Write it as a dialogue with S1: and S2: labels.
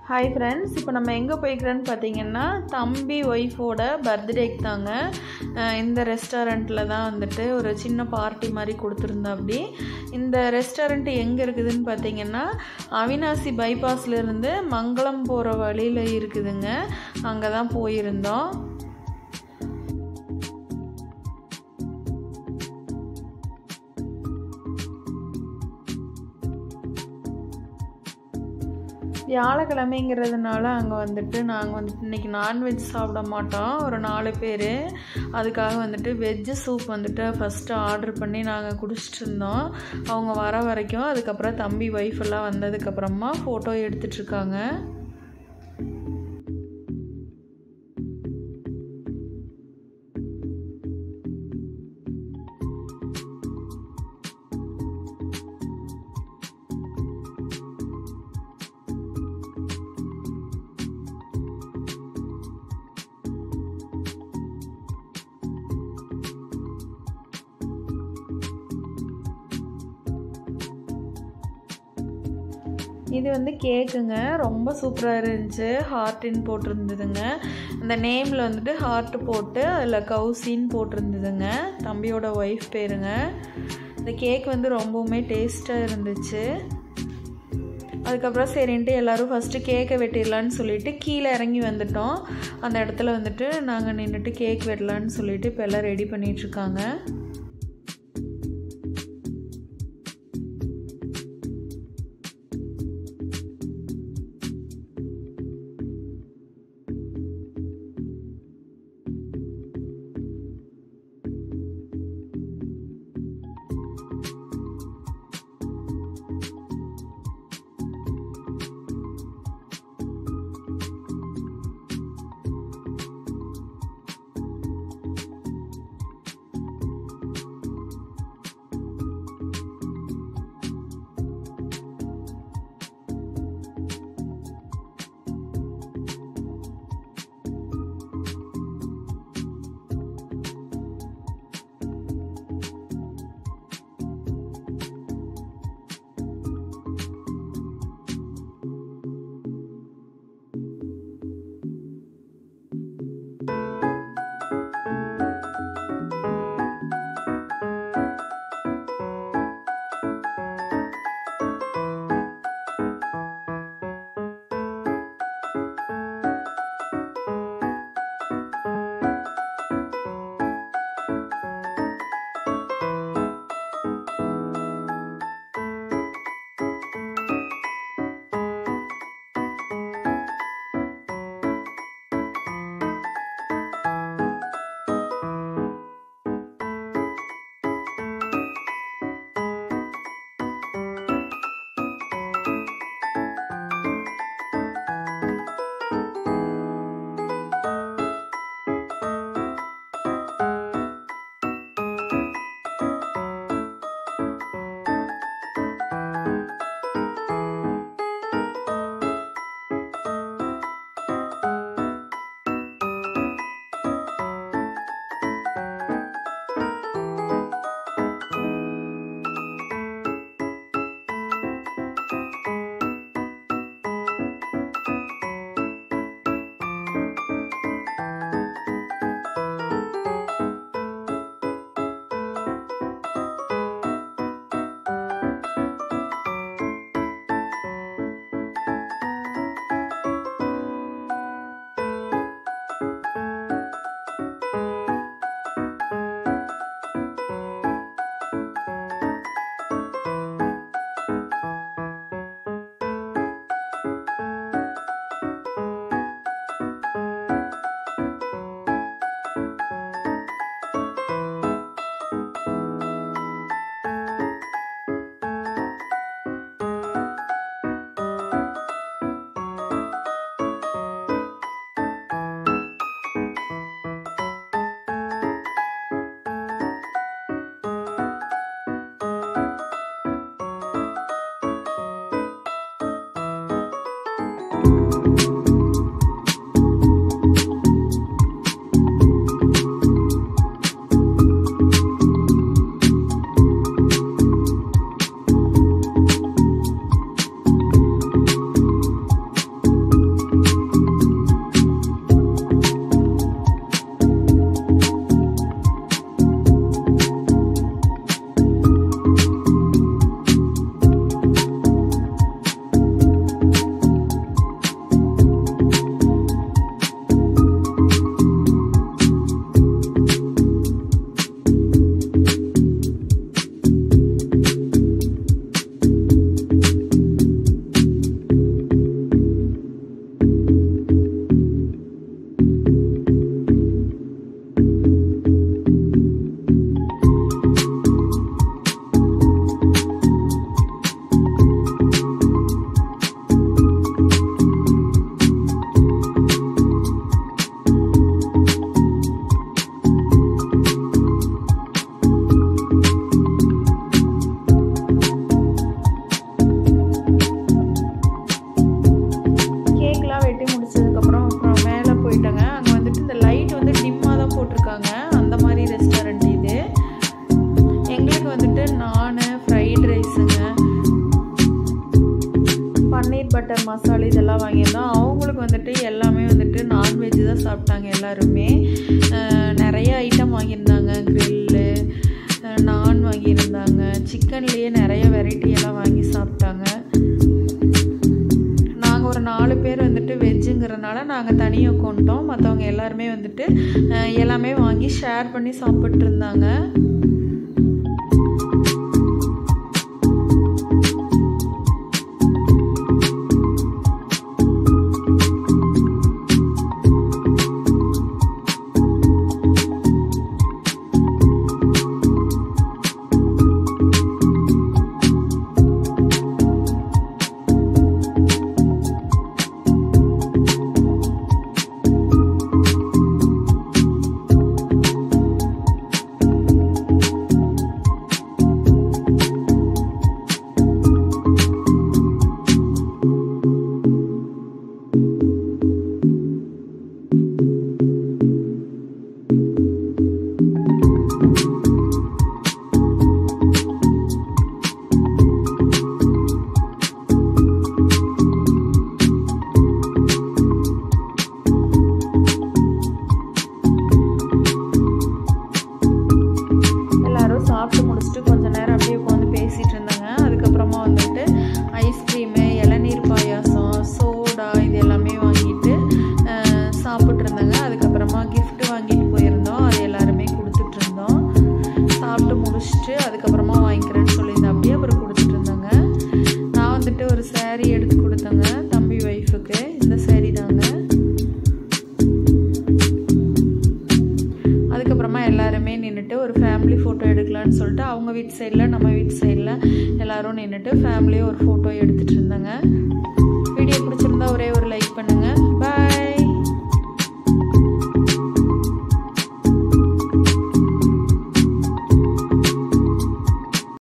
S1: hi friends இப்போ நம்ம எங்கே போய்க்கிறோன்னு பார்த்தீங்கன்னா தம்பி ஒய்ஃபோட பர்த்டேக்கு தாங்க அஹ் இந்த ரெஸ்டாரண்ட்டில் தான் வந்துட்டு ஒரு சின்ன பார்ட்டி மாதிரி கொடுத்துருந்தோம் அப்படி இந்த ரெஸ்டாரண்ட் எங்கே இருக்குதுன்னு பார்த்தீங்கன்னா அவினாசி பைபாஸ்லேருந்து மங்களம் போகிற வழியில் இருக்குதுங்க அங்கே தான் போயிருந்தோம் வியாழக்கிழமைங்கிறதுனால அங்கே வந்துட்டு நாங்கள் வந்துட்டு இன்றைக்கி நான்வெஜ் சாப்பிட மாட்டோம் ஒரு நாலு பேர் அதுக்காக வந்துட்டு வெஜ்ஜு சூப் வந்துட்டு ஃபஸ்ட்டு ஆர்டர் பண்ணி நாங்கள் குடிச்சிட்டு இருந்தோம் அவங்க வர வரைக்கும் அதுக்கப்புறம் தம்பி ஒய்ஃப் எல்லாம் வந்ததுக்கப்புறமா ஃபோட்டோ எடுத்துட்ருக்காங்க இது வந்து கேக்குங்க ரொம்ப சூப்பராக இருந்துச்சு ஹார்ட்டின்னு போட்டிருந்ததுங்க அந்த நேமில் வந்துட்டு ஹார்ட் போட்டு அதில் கவுசின்னு போட்டிருந்ததுங்க தம்பியோட ஒய்ஃப் பேருங்க இந்த கேக் வந்து ரொம்பவுமே டேஸ்ட்டாக இருந்துச்சு அதுக்கப்புறம் சரின்ட்டு எல்லோரும் ஃபஸ்ட்டு கேக்கை வெட்டிடலான்னு சொல்லிட்டு கீழே இறங்கி வந்துட்டோம் அந்த இடத்துல வந்துட்டு நாங்கள் நின்றுட்டு கேக் வெட்டலான்னு சொல்லிட்டு இப்போ எல்லாம் ரெடி பண்ணிகிட்ருக்காங்க மசாலா இதெல்லாம் வாங்கியிருந்தோம் அவங்களுக்கு வந்துட்டு எல்லாமே வந்துட்டு நான்வெஜ் தான் சாப்பிட்டாங்க எல்லாருமே அஹ் நிறைய ஐட்டம் வாங்கியிருந்தாங்க க்ரில்லு நான் வாங்கியிருந்தாங்க சிக்கன்லேயே நிறைய வெரைட்டி எல்லாம் வாங்கி சாப்பிட்டாங்க நாங்கள் ஒரு நாலு பேர் வந்துட்டு வெஜ்ஜுங்கிறனால நாங்கள் தனியாக கொண்டோம் மற்றவங்க எல்லாருமே வந்துட்டு அஹ் எல்லாமே வாங்கி ஷேர் பண்ணி சாப்பிட்டு இருந்தாங்க எல்லாரும் சாப்பிட்டு முடிச்சுட்டு கொஞ்ச நேரம் அப்படியே உட்காந்து பேசிகிட்டு இருந்தாங்க அதுக்கப்புறமா வந்துட்டு ஐஸ்கிரீமு இளநீர் பாயாசம் சோடா இது எல்லாமே வாங்கிட்டு அஹ், சாப்பிட்டு இருந்தாங்க அதுக்கப்புறமா gift வாங்கிட்டு போயிருந்தோம் அது எல்லாருமே கொடுத்துட்டு இருந்தோம் சாப்பிட்டு முடிச்சுட்டு அதுக்கப்புறமா வாங்கிக்கிறேன்னு சொல்லியிருந்தேன் அப்படியே அப்புறம் கொடுத்துட்டு இருந்தாங்க நான் வந்துட்டு ஒரு saree எடுத்து கொடுத்தேங்க தம்பி ஒய்ஃபுக்கு இந்த saree தாங்க அதுக்கப்புறமா எல்லாருமே நின்றுட்டு ஒரு ஃபேமிலி ஃபோட்டோ எடுக்கலான்னு சொல்லிட்டு அவங்க வீட்டு சைடில் நம்ம வீட்டு சைடில் எல்லாரும் நின்றுட்டு ஃபேமிலியாக ஒரு ஃபோட்டோ எடுத்துகிட்டு இருந்தாங்க